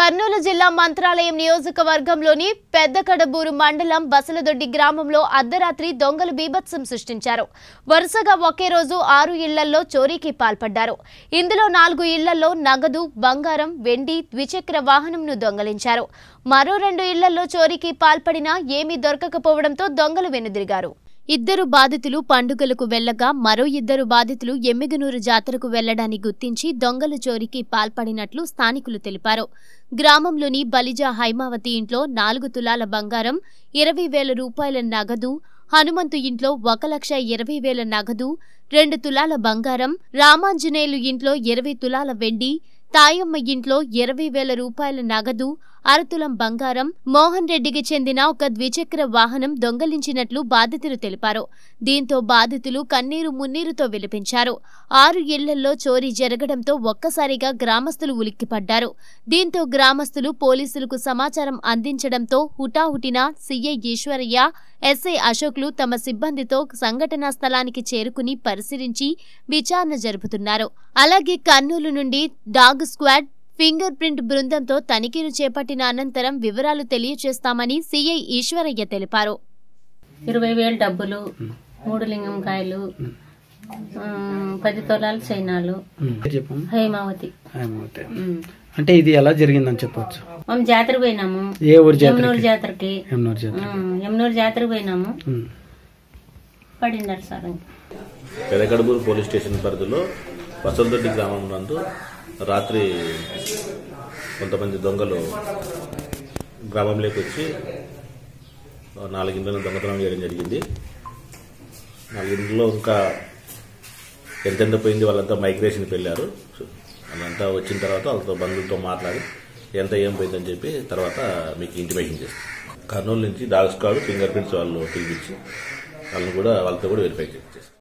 కర్నూలు జిల్లా మంత్రాలయం నియోజకవర్గంలోని పెద్దకడబూరు మండలం బసలదొడ్డి గ్రామంలో అర్ధరాత్రి దొంగలు బీభత్సం సృష్టించారు వరుసగా ఒకే రోజు ఆరు ఇళ్లలో చోరీకి పాల్పడ్డారు ఇందులో నాలుగు ఇళ్లలో నగదు బంగారం వెండి ద్విచక్ర వాహనంను దొంగలించారు మరో రెండు ఇళ్లలో చోరీకి పాల్పడినా ఏమీ దొరకకపోవడంతో దొంగలు వెనుదిరిగారు ఇద్దరు బాధితులు పండుగలకు వెళ్లగా మరో ఇద్దరు బాధితులు ఎమ్మిగనూరు జాతరకు వెళ్లడాన్ని గుర్తించి దొంగలు చోరీకి పాల్పడినట్లు స్థానికులు తెలిపారు గ్రామంలోని బలిజా హైమావతి ఇంట్లో నాలుగు తులాల బంగారం ఇరవై వేల రూపాయల నగదు హనుమంతు ఇంట్లో ఒక లక్ష ఇరవై వేల నగదు రెండు తులాల బంగారం రామాంజనేయులు ఇంట్లో ఇరవై తులాల వెండి తాయమ్మ ఇంట్లో ఇరవై వేల రూపాయల నగదు అరతులం బంగారం మోహన్ రెడ్డికి చెందిన ఒక ద్విచక్ర వాహనం దొంగలించినట్లు బాధితులు తెలిపారు దీంతో బాధితులు కన్నీరు మున్నీరుతో విలపించారు ఆరు ఇళ్లలో చోరీ జరగడంతో ఒక్కసారిగా గ్రామస్తులు ఉలిక్కిపడ్డారు దీంతో గ్రామస్తులు పోలీసులకు సమాచారం అందించడంతో హుటాహుటిన సీఐ ఈశ్వరయ్య ఎస్ఐ అశోక్లు తమ సిబ్బందితో సంఘటనా స్థలానికి చేరుకుని పరిశీలించి విచారణ జరుపుతున్నారు అలాగే కర్నూలు నుండి డాగ్ స్క్వాడ్ ఫింగర్ ప్రింట్ బృందంతో తనిఖీలు చేపట్టిన అనంతరం వివరాలు తెలియజేస్తామని సీఐ ఈశ్వరయ్య తెలిపారు ఇరవై వేలు డబ్బులు మూడు లింగంకాయలు ఆ, పది తొలాలు చైనాలు ఉమ్, చెప్పమ్మా హైమావతి హేమావతి. ఉమ్. అంటే ఇది ఎలా జరిగిందని చెప్పొచ్చు మేము జాతర పోయినాము ఏ ఊరు జాతర యమునూరు జాతరకి హేమనూరు జాతర ఉమ్, యమునూరు జాతరకు పోయినాము ఉమ్, పడిండారు సార్ పెదకడుబూరు పోలీస్ స్టేషన్ పరిధిలో వసంతరెడ్డి గ్రామం నందు రాత్రి కొంతమంది దొంగలు గ్రామంలోకి వచ్చి నాలుగింట్లను దొంగతనం చేయడం జరిగింది నాలుగింట్లో ఇంకా ఎంతెంత పోయింది వాళ్ళంతా మైగ్రేషన్కి వెళ్ళారు వాళ్ళంతా వచ్చిన తర్వాత వాళ్ళతో బంధువులతో మాట్లాడి ఎంత ఏం పోయిందని చెప్పి తర్వాత మీకు ఇంటిమేషన్ చేస్తాం కర్నూలు నుంచి డాగ్ స్క్వాడ్ ఫింగర్ ప్రింట్స్ వాళ్ళు పిలిపించి వాళ్ళని కూడా వాళ్ళతో కూడా వెరిఫై చేస్తాం